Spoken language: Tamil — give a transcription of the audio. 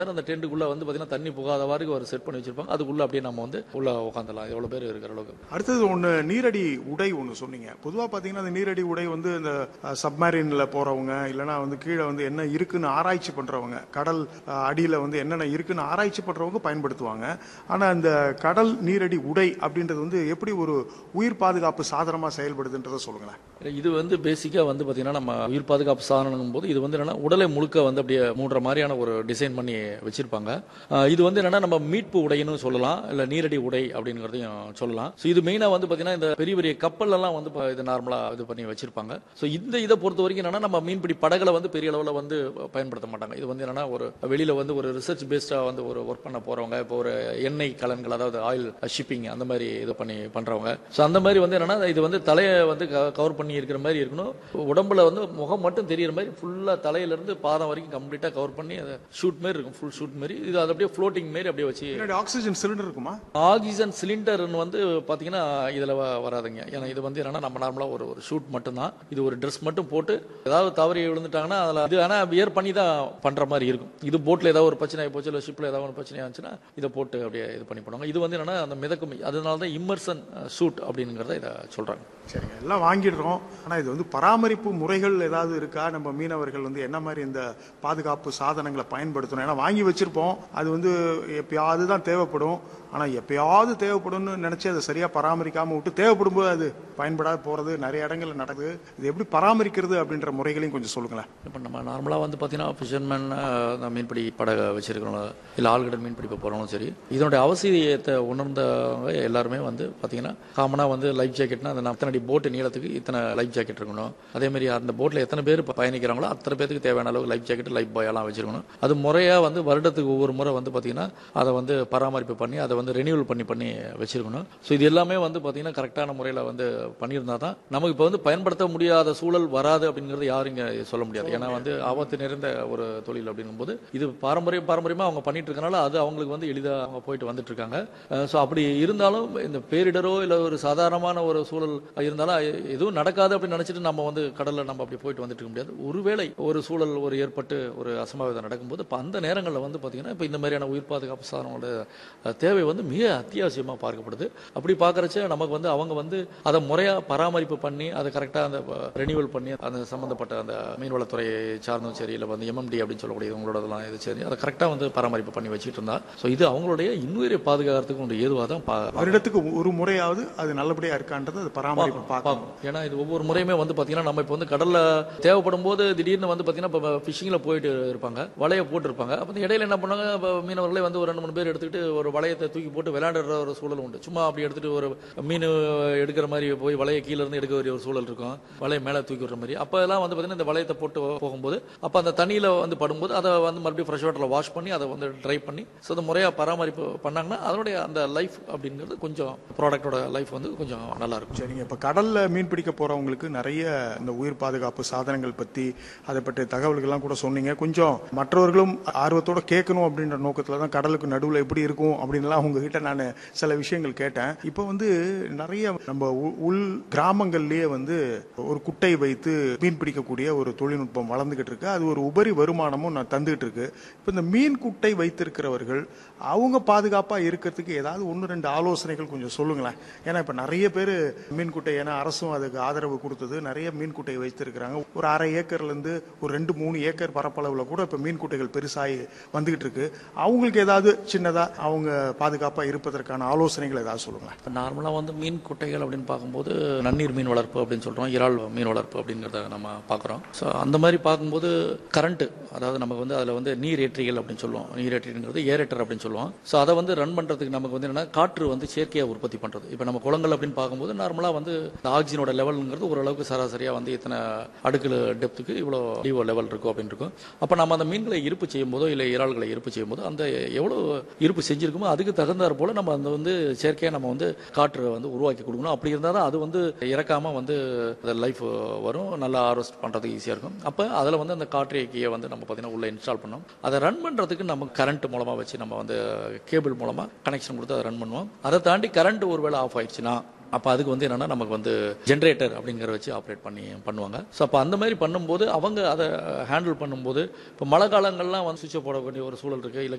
அந்த டென்ட்டுக்குள்ள வந்து பார்த்தீங்கன்னா தண்ணி புகாதவாறுக்கு ஒரு செட் பண்ணி வச்சிருப்பாங்க அதுக்குள்ள அப்படியே நம்ம வந்து உள்ள உட்காந்துலாம் எவ்வளோ பேர் இருக்கிற அளவுக்கு அடுத்தது ஒன்று நீரடி உடை ஒன்று சொன்னீங்க பொதுவாக பார்த்தீங்கன்னா அந்த நீரடி உடை வந்து இந்த சப்மரீனில் போகிறவங்க இல்லைன்னா வந்து கீழே வந்து என்ன இருக்குன்னு ஆராய்ச்சி பண்ணுறவங்க கடல் அடியில் வந்து என்னென்ன இருக்குன்னு ஆராய்ச்சி பண்ணுறவங்க பயன்படுத்துவாங்க ஆனால் இந்த கடல் நீரடி உடை அப்படின்றது வந்து எப்படி ஒரு உயிர் பாதுகாப்பு சாதனமாக செயல்படுதுன்றதை சொல்லுங்களேன் இது வந்து பேசிக்காக வந்து பார்த்தீங்கன்னா நம்ம உயிர் பாதுகாப்பு சாதனம் போது இது வந்து என்னன்னா உடலை முழுக்க வந்து அப்படியே மூடுற மாதிரியான ஒரு டிசைன் பண்ணி வச்சிருப்பாங்க அஹ் இது வந்து என்னன்னா நம்ம மீட்பு உடைன்னு சொல்லலாம் இல்லை நீரடி உடை அப்படிங்கிறதையும் சொல்லலாம் ஸோ இது மெயினாக வந்து பார்த்தீங்கன்னா இந்த பெரிய பெரிய கப்பல் எல்லாம் வந்து இப்ப இது நார்மலாக இது பண்ணி வச்சிருப்பாங்க ஸோ இந்த இதை பொறுத்த வரைக்கும் என்னன்னா நம்ம மீன்பிடி படகுல வந்து பெரிய அளவில் வந்து பயன்படுத்த மாட்டாங்க இது வந்து என்னன்னா ஒரு வெளியில வந்து ஒரு ரிசர்ச் பேஸ்டாக வந்து ஒரு ஒர்க் பண்ண போறவங்க இப்போ ஒரு எண்ணெய் கலன்கள் அதாவது ஆயில் ஷிப்பிங் அந்த மாதிரி இது பண்ணி பண்றவங்க ஸோ அந்த மாதிரி வந்து என்னன்னா இது வந்து தலையை வந்து கவர் பண்ணி இருக்கிற மாதிரி இருக்கணும் உடம்புல வந்து முகம் மட்டும் தெரியிற மாதிரி ஃபுல்லா தலையில இருந்து பாதம் வரைக்கும் கம்ப்ளீட்டா கவர் பண்ணி அதை ஷூட் மாதிரி இருக்கும் ஃபுல் ஷூட் மாதிரி இது அது அப்படியே ஃப்ளோட்டிங் மாதிரி அப்படியே வச்சு பின்னாடி ஆக்சிஜன் சிலிண்டர் இருக்குமா ஆக்சிஜன் சிலிண்டர்னு வந்து பாத்தீங்கன்னா இதுல வ- வராதுங்க ஏன்னா இது வந்து என்னன்னா நம்ம நார்மலா ஒரு ஒரு ஷூட் மட்டும்தான் இது ஒரு ட்ரெஸ் மட்டும் போட்டு ஏதாவது தவறி விழுந்துட்டாங்கன்னா அதுல இது ஆனா வியர் பண்ணி தான் பண்ற மாதிரி இருக்கும் இது போட்ல ஏதாவது ஒரு பிரச்சனை ஆகி போச்சு இல்லை ஷிப்ல ஏதாவது ஒரு பிரச்சனை ஆச்சுன்னா இதை போட்டு அப்படியே இது பண்ணி பண்ணுவாங்க இது வந்து என்னன்னா அந்த மிதக்கும் அதனால தான் இம்மர்சன் ஷூட் அப்படிங்கிறத இதை சொல்றாங்க சரிங்க எல்லாம் வாங்கிடுறோம் ஆனால் இது வந்து பராமரிப்பு முறைகள் ஏதாவது இருக்கா நம்ம மீனவர்கள் வந்து என்ன மாதிரி இந்த பாதுகாப்பு சாதனங்களை பயன்படுத்தணும் ஏன்னா வாங்கி வச்சிருப்போம் அது வந்து எப்பயாவது தான் தேவைப்படும் ஆனால் எப்பயாவது தேவைப்படும்னு நினச்சி அதை சரியாக பராமரிக்காமல் விட்டு தேவைப்படும் போது அது பயன்படாத போகிறது நிறைய இடங்கள்ல நடக்குது இது எப்படி பராமரிக்கிறது அப்படின்ற முறைகளையும் கொஞ்சம் சொல்லுங்களேன் இப்போ நம்ம நார்மலாக வந்து பார்த்தீங்கன்னா ஃபிஷர்மேன் மீன்பிடி படகை வச்சிருக்கிறவங்க இல்லை ஆழ்கடல் மீன்பிடி போகிறவங்களும் சரி இதனுடைய அவசியத்தை உணர்ந்தவங்க எல்லாருமே வந்து பார்த்தீங்கன்னா காமனாக வந்து லைஃப் ஜாக்கெட்னா அந்த அத்தனை அடி போட்டு நீளத்துக்கு இத்தனை லைஃப் ஜாக்கெட் இருக்கணும் அதே மாதிரி அந்த போட்டில் எத்தனை பேர் இப்ப பயணிக்கிறாங்களோ அத்தனை பேருக்கு தேவையான அளவு லைஃப் ஜாக்கெட் லைஃப் பாயெல்லாம் வச்சிருக்கணும் அது முறையாக வந்து வருடத்துக்கு ஒவ்வொரு முறை வந்து பார்த்தீங்கன்னா அதை வந்து பராமரிப்பு பண்ணி அதை வந்து ரெனியூவல் பண்ணி பண்ணி வச்சிருக்கணும் ஸோ இது எல்லாமே வந்து பார்த்தீங்கன்னா கரெக்டான முறையில் வந்து பண்ணியிருந்தா தான் நமக்கு இப்போ வந்து பயன்படுத்த முடியாத சூழல் வராது அப்படிங்கிறது யாரும் இங்கே சொல்ல முடியாது ஏன்னா வந்து ஆபத்து நிறைந்த ஒரு தொழில் அப்படிங்கும்போது இது பாரம்பரியம் பாரம்பரியமாக அவங்க பண்ணிட்டு இருக்கனால அது அவங்களுக்கு வந்து எளிதாக அவங்க போயிட்டு வந்துட்டு இருக்காங்க ஸோ அப்படி இருந்தாலும் இந்த பேரிடரோ இல்லை ஒரு சாதாரணமான ஒரு சூழல் இருந்தாலும் எ- எதுவும் நடக்காது அப்படின்னு நினைச்சிட்டு நம்ம வந்து கடல்ல நம்ம அப்படி போயிட்டு வந்துட்டு இருக்க முடியாது ஒருவேளை ஒரு சூழல் ஒரு ஏற்பட்டு ஒரு அசம்பாவிதம் நடக்கும்போது இப்போ அந்த நேரங்களில் வந்து பார்த்தீங்கன்னா இப்போ இந்த மாதிரியான உயிர் பாதுகாப்பு சாதனங்களோட அஹ், தேவை வந்து மிக அத்தியாவசியமாக பார்க்கப்படுது அப்படி பார்க்கறச்ச நமக்கு வந்து அவங்க வந்து அதை முறையாக பராமரிப்பு பண்ணி அதை கரெக்டாக அந்த ரெனியூவல் பண்ணி அந்த சம்மந்தப்பட்ட அந்த மீன்வளத்துறையை சார்ந்தும் சரி இல்லை வந்து எம்எம்டி அப்படின்னு சொல்லக்கூடிய உங்களோடதெல்லாம் இது சரி அதை கரெக்டாக வந்து பராமரிப்பு பண்ணி வச்சுட்டு இருந்தா ஸோ இது அவங்களுடைய இன்னுயிரை பாதுகாக்கிறதுக்கு ஒரு ஏதுவாக தான் பா வருடத்துக்கு ஒரு முறையாவது அது நல்லபடியாக இருக்கான்றது அது பராமரிப்பு பார்க்கணும் பார்க்கணும் ஏன்னா இது ஒவ்வொரு முறையுமே வந்து பார்த்தீங்கன்னா நம்ம இப்போ வந்து கடல்ல தேவைப்படும் போது திடீர்னு வந்து பார்த்தீங்கன்னா இப்போ ஃபிஷிங்கில் போயிட்டு இருப்பாங்க வலையை போட்டிருப்பாங்க அப்போ இந்த இடையில என்ன பண்ணாங்க இப்போ மீனவர்களே வந்து ஒரு ரெண்டு மூணு பேர் எடுத்துக்கிட்டு ஒரு வளையத்தை தூக்கி போட்டு விளையாடுற ஒரு சூழல் உண்டு சும்மா அப்படி எடுத்துட்டு ஒரு மீன் எடுக்கிற மாதிரி போய் வலையை கீழ இருந்து எடுக்க வேண்டிய ஒரு சூழல் இருக்கும் வலையை மேலே தூக்கி விடுற மாதிரி அப்போ எல்லாம் வந்து பார்த்தீங்கன்னா இந்த வளையத்தை போட்டு போகும்போது அப்போ அந்த தண்ணியில் வந்து படும்போது அதை வந்து மறுபடியும் ஃப்ரெஷ் வாட்டரில் வாஷ் பண்ணி அதை வந்து ட்ரை பண்ணி ஸோ அதை முறையாக பராமரிப்பு பண்ணாங்கன்னா அதனுடைய அந்த லைஃப் அப்படிங்கிறது கொஞ்சம் ப்ராடக்டோட லைஃப் வந்து கொஞ்சம் நல்லா இருக்கும் சரிங்க இப்போ கடல்ல மீன் பிடிக்க போறவங்களுக்கு நிறைய இந்த உயிர் பாதுகாப்பு சாதனங்கள் பத்தி அதை பற்றிய தகவல்கள்லாம் கூட சொன்னீங்க கொஞ்சம் மற்றவர்களும் ஆர்வத்தோட கேட்கணும் அப்படின்ற நோக்கத்துல தான் கடலுக்கு நடுவில் எப்படி இருக்கும் அப்படின்லாம் உங்ககிட்ட நான் சில விஷயங்கள் கேட்டேன் இப்போ வந்து நிறைய நம்ம உ- உள் கிராமங்கள்லயே வந்து ஒரு குட்டை வைத்து மீன் பிடிக்கக்கூடிய ஒரு தொழில்நுட்பம் வளர்ந்துகிட்டு இருக்கு அது ஒரு உபரி வருமானமும் நான் தந்துகிட்டு இருக்கு இப்போ இந்த மீன் குட்டை வைத்திருக்கிறவர்கள் அவங்க பாதுகாப்பா இருக்கிறதுக்கு ஏதாவது ஒன்று ரெண்டு ஆலோசனைகள் கொஞ்சம் சொல்லுங்களேன் ஏன்னா இப்போ நிறைய பேர் மீன் குட்டை ஏன்னா அரசும் அதுக்கு ஆதரவு கொடுத்தது நிறைய மீன் குட்டை வைத்திருக்கிறாங்க ஒரு அரை ஏக்கர்ல இருந்து ஒரு ரெண்டு மூணு ஏக்கர் பரப்பளவுல கூட இப்போ மீன் குட்டைகள் பெருசாகி வந்துகிட்டு இருக்கு அவங்களுக்கு ஏதாவது சின்னதா அவங்க பாதுகாப்பா இருப்பதற்கான ஆலோசனைகள் ஏதாவது சொல்லுங்களேன் இப்போ நார்மலாக வந்து மீன் குட்டைகள் அப்படின்னு பார்க்கும்போது நன்னீர் மீன் வளர்ப்பு அப்படின்னு சொல்கிறோம் இறால் மீன் வளர்ப்பு அப்படிங்கிறத நம்ம பார்க்குறோம் ஸோ அந்த மாதிரி பார்க்கும்போது கரண்ட்டு அதாவது நமக்கு வந்து அதில் வந்து நீர் ஏற்றிகள் அப்படின்னு சொல்லுவோம் நீர் ஏற்றிங்கிறது ஏரேட்டர் அப்படின்னு சொல்லுவோம் ஸோ அதை வந்து ரன் பண்ணுறதுக்கு நமக்கு வந்து என்னன்னா காற்று வந்து செயற்கையாக உற்பத்தி பண்ணுறது இப்போ நம்ம குளங்கள் அப்படின்னு பார்க்கும்போது நார்மலாக வந்து இந்த ஆக்சிஜனோட லெவலுங்கிறது ஓரளவுக்கு சராசரியாக வந்து இத்தனை அடுக்குல டெப்த்துக்கு இவ்வளோ டிஓ லெவல் இருக்கும் அப்படின்னு இருக்கும் அப்போ நம்ம அந்த மீன்களை இருப்பு செய்யும் போதோ இல்லை இறால்களை இருப்பு செய்யும் போதோ அந்த எவ்வளோ இருப்பு செஞ்சிருக்குமோ அதுக்கு தகுந்தாற் போல நம்ம அந்த வந்து செயற்கையாக நம்ம வந்து காற்று வந்து உருவாக்கி கொடுக்கணும் அப்படி இருந்தால் தான் அது வந்து இறக்காம வந்து லைஃப் வரும் நல்லா ஹார்வெஸ்ட் பண்ணுறதுக்கு ஈஸியாக இருக்கும் அப்போ அதில் வந்து அந்த காற்றேக்கியை வந்து நம்ம பார்த்தீங்கன்னா உள்ள இன்ஸ்டால் பண்ணோம் அதை ரன் பண்ணுறதுக்கு நம்ம கரண்ட் மூலமாக வச்சு நம்ம வந்து கேபிள் மூலமாக கனெக்ஷன் கொடுத்து அதை ரன் பண்ணுவோம் அதை தாண்டி கரண்ட் ஒருவேளை ஆஃப் ஆயிடுச்சுன்னா அப்போ அதுக்கு வந்து என்னன்னா நமக்கு வந்து ஜென்ரேட்டர் அப்படிங்கிற வச்சு ஆப்ரேட் பண்ணி பண்ணுவாங்க ஸோ அப்போ அந்த மாதிரி பண்ணும்போது அவங்க அதை ஹேண்டில் பண்ணும்போது இப்போ மழை காலங்கள்லாம் வந்து சுவிட்சை போட வேண்டிய ஒரு சூழல் இருக்குது இல்லை